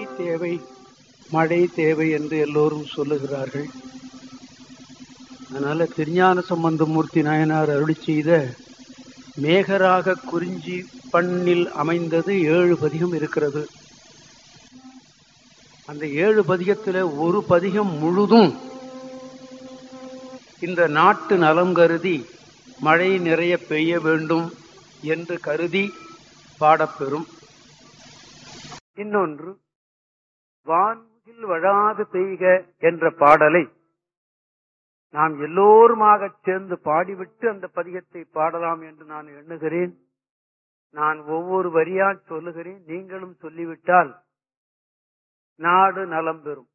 தேவை மழை தேவை என்று எல்லோரும் சொல்லுகிறார்கள் அதனால திருஞான சம்பந்தமூர்த்தி நாயனார் அருளி செய்த மேகராக குறிஞ்சி பண்ணில் அமைந்தது ஏழு பதிகம் இருக்கிறது அந்த ஏழு பதிகத்துல ஒரு பதிகம் முழுதும் இந்த நாட்டு நலம் கருதி மழை நிறைய பெய்ய வேண்டும் என்று கருதி பாடப்பெறும் இன்னொன்று வான்முகில் வழாது பெய்க என்ற பாடலை நாம் எல்லோருமாக சேர்ந்து பாடிவிட்டு அந்த பதிகத்தை பாடலாம் என்று நான் எண்ணுகிறேன் நான் ஒவ்வொரு வரியா சொல்லுகிறேன் நீங்களும் சொல்லிவிட்டால் நாடு நலம் பெறும்